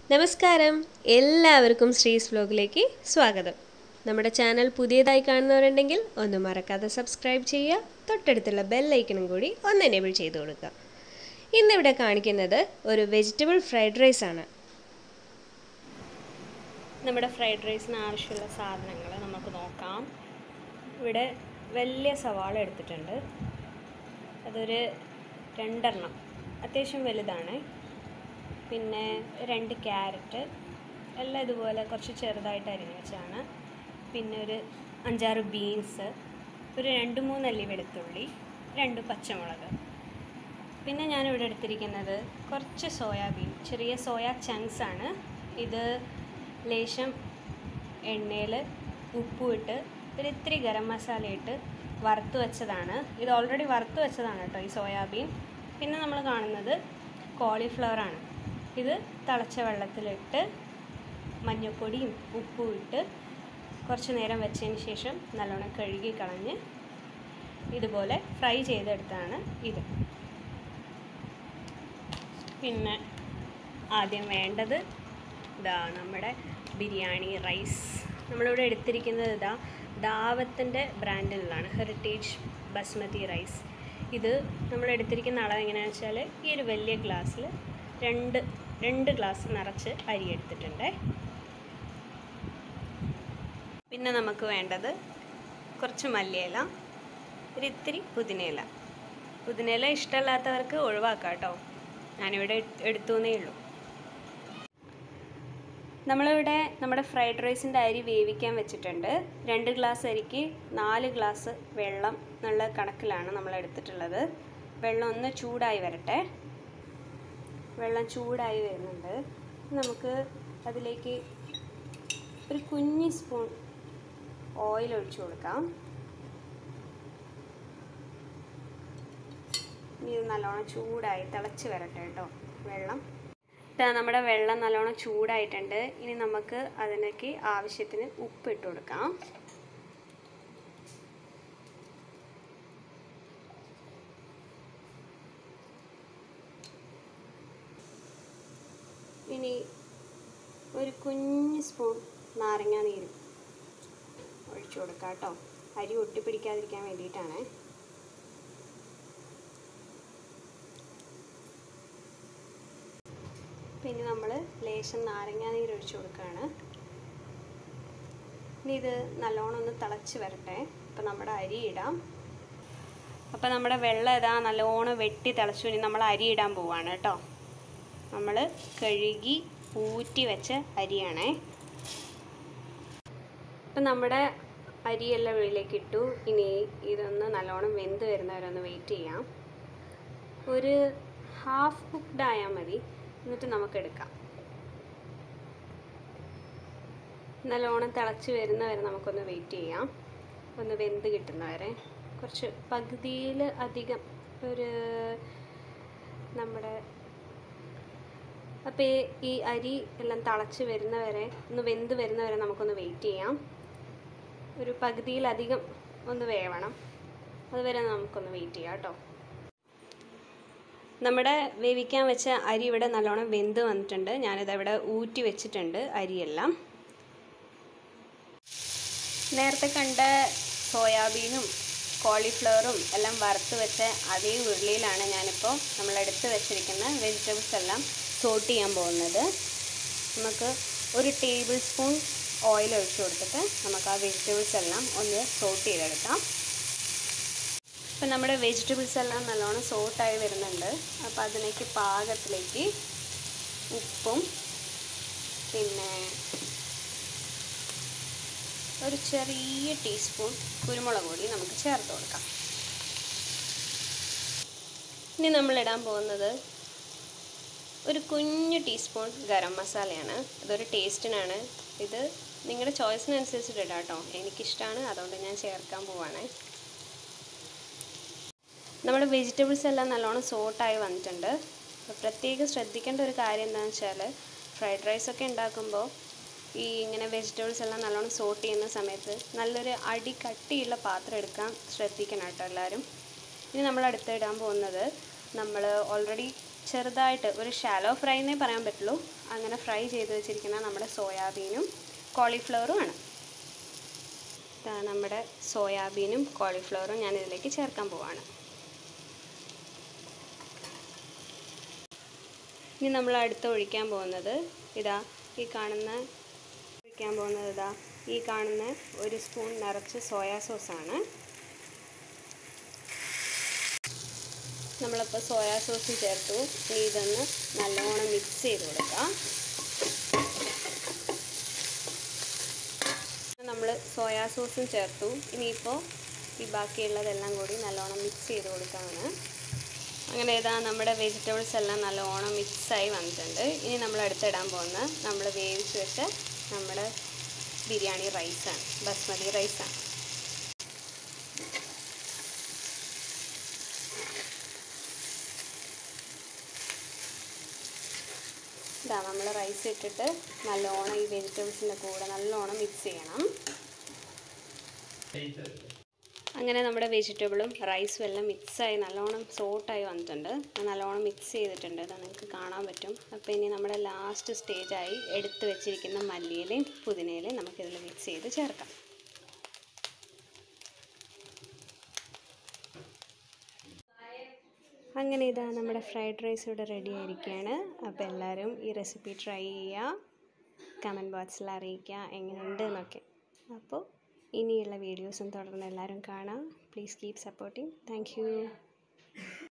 നമസ്കാരം എല്ലാവർക്കും ശ്രീസ് വ്ലോഗിലേക്ക് സ്വാഗതം നമ്മുടെ ചാനൽ പുതിയതായി കാണുന്നവരുണ്ടെങ്കിൽ ഒന്ന് മറക്കാതെ സബ്സ്ക്രൈബ് ചെയ്യുക തൊട്ടടുത്തുള്ള ബെല്ലൈക്കണും കൂടി ഒന്ന് എനേബിൾ ചെയ്ത് കൊടുക്കുക ഇന്നിവിടെ കാണിക്കുന്നത് ഒരു വെജിറ്റബിൾ ഫ്രൈഡ് റൈസ് ആണ് നമ്മുടെ ഫ്രൈഡ് റൈസിന് ആവശ്യമുള്ള സാധനങ്ങൾ നമുക്ക് നോക്കാം ഇവിടെ വലിയ സവാള എടുത്തിട്ടുണ്ട് അതൊരു രണ്ടെണ്ണം അത്യാവശ്യം വലുതാണ് പിന്നെ രണ്ട് ക്യാരറ്റ് എല്ലാം ഇതുപോലെ കുറച്ച് ചെറുതായിട്ട് അരിഞ്ഞ് വെച്ചാണ് പിന്നെ ഒരു അഞ്ചാറ് ബീൻസ് ഒരു രണ്ട് മൂന്നല്ലി വെളുത്തുള്ളി രണ്ട് പച്ചമുളക് പിന്നെ ഞാനിവിടെ എടുത്തിരിക്കുന്നത് കുറച്ച് സോയാബീൻ ചെറിയ സോയാ ചങ്ക്സ് ആണ് ഇത് ലേശം എണ്ണയിൽ ഉപ്പുമിട്ട് ഒരു ഇത്തിരി ഗരം മസാല ഇട്ട് വറുത്ത് വെച്ചതാണ് ഇത് ഓൾറെഡി വറുത്ത് വെച്ചതാണ് കേട്ടോ ഈ സോയാബീൻ പിന്നെ നമ്മൾ കാണുന്നത് കോളിഫ്ലവർ ആണ് ഇത് തിളച്ച വെള്ളത്തിലിട്ട് മഞ്ഞൾപ്പൊടിയും ഉപ്പും ഇട്ട് കുറച്ച് നേരം വെച്ചതിന് ശേഷം നല്ലോണം കഴുകി കളഞ്ഞ് ഇതുപോലെ ഫ്രൈ ചെയ്തെടുത്താണ് ഇത് പിന്നെ ആദ്യം വേണ്ടത് ഇതാ നമ്മുടെ ബിരിയാണി റൈസ് നമ്മളിവിടെ എടുത്തിരിക്കുന്നത് ഇതാ ദാവത്തിൻ്റെ ബ്രാൻഡിലാണ് ഹെറിറ്റേജ് ബസ്മതി റൈസ് ഇത് നമ്മൾ എടുത്തിരിക്കുന്ന അളവ് എങ്ങനെയാണെന്ന് വെച്ചാൽ ഈ ഒരു വലിയ ഗ്ലാസ്സിൽ രണ്ട് രണ്ട് ഗ്ലാസ് നിറച്ച് അരി എടുത്തിട്ടുണ്ട് പിന്നെ നമുക്ക് വേണ്ടത് കുറച്ച് മല്ലിയില ഒരു ഇത്തിരി പുതിനയില പുതിനയില ഇഷ്ടമല്ലാത്തവർക്ക് ഒഴിവാക്കാം കേട്ടോ ഞാനിവിടെ എടുത്തു എന്നേ ഉള്ളൂ നമ്മളിവിടെ നമ്മുടെ ഫ്രൈഡ് റൈസിൻ്റെ അരി വേവിക്കാൻ വെച്ചിട്ടുണ്ട് രണ്ട് ഗ്ലാസ് അരിക്ക് നാല് ഗ്ലാസ് വെള്ളം എന്നുള്ള കണക്കിലാണ് നമ്മൾ എടുത്തിട്ടുള്ളത് വെള്ളം ഒന്ന് ചൂടായി വരട്ടെ വെള്ളം ചൂടായി വരുന്നുണ്ട് നമുക്ക് അതിലേക്ക് ഒരു കുഞ്ഞ് സ്പൂൺ ഓയിൽ ഒഴിച്ചു കൊടുക്കാം ഇനി ഇത് നല്ലോണം ചൂടായി തിളച്ച് വരട്ടെ കേട്ടോ വെള്ളം ഇതാ നമ്മുടെ വെള്ളം നല്ലോണം ചൂടായിട്ടുണ്ട് ഇനി നമുക്ക് അതിലേക്ക് ആവശ്യത്തിന് ഉപ്പ് ഇട്ട് കൊടുക്കാം ഇനി ഒരു കുഞ്ഞ് സ്പൂൺ നാരങ്ങ നീര് ഒഴിച്ചു കൊടുക്കാം കേട്ടോ അരി ഒട്ടിപ്പിടിക്കാതിരിക്കാൻ വേണ്ടിയിട്ടാണ് പിന്നെ നമ്മൾ ലേശം നാരങ്ങ നീര് ഒഴിച്ചു കൊടുക്കുകയാണ് ഇനി ഇത് നല്ലോണം ഒന്ന് തിളച്ച് വരട്ടെ അപ്പോൾ നമ്മുടെ അരി ഇടാം അപ്പോൾ നമ്മുടെ വെള്ളം ഇതാ നല്ലോണം വെട്ടി തിളച്ചു ഇനി നമ്മൾ അരി ഇടാൻ പോവാണ് കേട്ടോ നമ്മൾ കഴുകി ഊറ്റി വെച്ച അരിയാണേ അപ്പം നമ്മുടെ അരിയെല്ലാം വെളിയിലേക്ക് ഇട്ടു ഇനി ഇതൊന്ന് നല്ലോണം വെന്ത് വരുന്നവരൊന്ന് വെയിറ്റ് ചെയ്യാം ഒരു ഹാഫ് കുക്ക്ഡ് ആയാൽ മതി എന്നിട്ട് നമുക്ക് എടുക്കാം നല്ലോണം തിളച്ച് വരുന്നവരെ നമുക്കൊന്ന് വെയിറ്റ് ചെയ്യാം ഒന്ന് വെന്ത് കിട്ടുന്നവരെ കുറച്ച് പകുതിയിൽ അധികം ഒരു നമ്മുടെ അപ്പോൾ ഈ അരി എല്ലാം തിളച്ച് വരുന്നവരെ ഒന്ന് വെന്ത് വരുന്നവരെ നമുക്കൊന്ന് വെയിറ്റ് ചെയ്യാം ഒരു പകുതിയിലധികം ഒന്ന് വേവണം അതുവരെ നമുക്കൊന്ന് വെയിറ്റ് ചെയ്യാം കേട്ടോ നമ്മുടെ വേവിക്കാൻ വെച്ച അരി ഇവിടെ നല്ലോണം വെന്ത് വന്നിട്ടുണ്ട് ഞാനിത് ഇവിടെ ഊറ്റി വെച്ചിട്ടുണ്ട് അരിയെല്ലാം നേരത്തെ കണ്ട സോയാബീനും കോളിഫ്ലവറും എല്ലാം വറുത്ത് വെച്ച അതേ ഉരുളിയിലാണ് ഞാനിപ്പോൾ നമ്മൾ എടുത്ത് വെച്ചിരിക്കുന്ന വെജിറ്റബിൾസ് എല്ലാം സോട്ട് ചെയ്യാൻ പോകുന്നത് നമുക്ക് ഒരു ടേബിൾ സ്പൂൺ ഓയിൽ ഒഴിച്ചു കൊടുത്തിട്ട് നമുക്ക് ആ വെജിറ്റബിൾസ് എല്ലാം ഒന്ന് സോട്ട് ചെയ്തെടുക്കാം ഇപ്പം നമ്മുടെ വെജിറ്റബിൾസ് എല്ലാം നല്ലോണം സോട്ടായി വരുന്നുണ്ട് അപ്പോൾ അതിലേക്ക് പാകത്തിലേക്ക് ഉപ്പും പിന്നെ ഒരു ചെറിയ ടീസ്പൂൺ കുരുമുളക് പൊടി നമുക്ക് ചേർത്ത് കൊടുക്കാം ഇനി നമ്മൾ ഇടാൻ പോകുന്നത് ഒരു കുഞ്ഞു ടീസ്പൂൺ ഗരം മസാലയാണ് അതൊരു ടേസ്റ്റിനാണ് ഇത് നിങ്ങളുടെ ചോയ്സിനനുസരിച്ചിട്ട് ഇടാം കേട്ടോ എനിക്കിഷ്ടമാണ് അതുകൊണ്ട് ഞാൻ ചേർക്കാൻ പോവാണ് നമ്മുടെ വെജിറ്റബിൾസ് എല്ലാം നല്ലോണം സോട്ടായി വന്നിട്ടുണ്ട് അപ്പോൾ പ്രത്യേകം ശ്രദ്ധിക്കേണ്ട ഒരു കാര്യം എന്താണെന്ന് വെച്ചാൽ ഫ്രൈഡ് റൈസ് ഒക്കെ ഉണ്ടാക്കുമ്പോൾ ഈ ഇങ്ങനെ വെജിറ്റബിൾസ് എല്ലാം നല്ലോണം സോട്ട് ചെയ്യുന്ന സമയത്ത് നല്ലൊരു അടി കട്ടിയുള്ള പാത്രം എടുക്കാൻ ശ്രദ്ധിക്കണം കേട്ടോ എല്ലാവരും ഇനി നമ്മൾ അടുത്ത് ഇടാൻ പോകുന്നത് നമ്മൾ ഓൾറെഡി ചെറുതായിട്ട് ഒരു ഷാലോ ഫ്രൈ എന്നേ പറയാൻ പറ്റുള്ളൂ അങ്ങനെ ഫ്രൈ ചെയ്ത് വെച്ചിരിക്കുന്ന നമ്മുടെ സോയാബീനും കോളിഫ്ലവറും ആണ് ദാ നമ്മുടെ സോയാബീനും കോളിഫ്ലവറും ഞാൻ ഇതിലേക്ക് ചേർക്കാൻ പോവാണ് ഇനി നമ്മൾ അടുത്ത് ഒഴിക്കാൻ പോകുന്നത് ഇതാ ഈ കാണുന്ന ഒഴിക്കാൻ പോകുന്നത് ഇതാ ഈ കാണുന്ന ഒരു സ്പൂൺ നിറച്ച് സോയാ സോസാണ് നമ്മളിപ്പോൾ സോയാ സോസും ചേർത്തു ഇനി ഇതൊന്ന് നല്ലോണം മിക്സ് ചെയ്ത് കൊടുക്കാം നമ്മൾ സോയാ സോസും ചേർത്തു ഇനിയിപ്പോൾ ഈ ബാക്കിയുള്ളതെല്ലാം കൂടി നല്ലോണം മിക്സ് ചെയ്ത് കൊടുക്കാണ് അങ്ങനെ ഇതാ നമ്മുടെ വെജിറ്റബിൾസ് എല്ലാം നല്ലോണം മിക്സായി വന്നിട്ടുണ്ട് ഇനി നമ്മൾ അടുത്തിടാൻ പോകുന്ന നമ്മൾ വേവിച്ച് വെച്ച നമ്മുടെ ബിരിയാണി റൈസാണ് ബസ്മതി റൈസാണ് ഇതാ നമ്മൾ റൈസ് ഇട്ടിട്ട് നല്ലോണം ഈ വെജിറ്റബിൾസിൻ്റെ കൂടെ നല്ലോണം മിക്സ് ചെയ്യണം അങ്ങനെ നമ്മുടെ വെജിറ്റബിളും റൈസും എല്ലാം മിക്സായി നല്ലോണം സോട്ടായി വന്നിട്ടുണ്ട് നല്ലോണം മിക്സ് ചെയ്തിട്ടുണ്ട് അത് നിങ്ങൾക്ക് കാണാൻ പറ്റും അപ്പോൾ ഇനി നമ്മുടെ ലാസ്റ്റ് സ്റ്റേജായി എടുത്ത് വെച്ചിരിക്കുന്ന മല്ലിയിലയും പുതിനയിലയും നമുക്കിതിൽ മിക്സ് ചെയ്ത് ചേർക്കാം അങ്ങനെ ഇതാ നമ്മുടെ ഫ്രൈഡ് റൈസ് ഇവിടെ റെഡി ആയിരിക്കുകയാണ് അപ്പോൾ എല്ലാവരും ഈ റെസിപ്പി ട്രൈ ചെയ്യുക കമൻറ്റ് ബോക്സിൽ അറിയിക്കുക എങ്ങനെയുണ്ട് എന്നൊക്കെ അപ്പോൾ ഇനിയുള്ള വീഡിയോസും തുടർന്ന് എല്ലാവരും കാണാം പ്ലീസ് കീപ് സപ്പോർട്ടിങ് താങ്ക്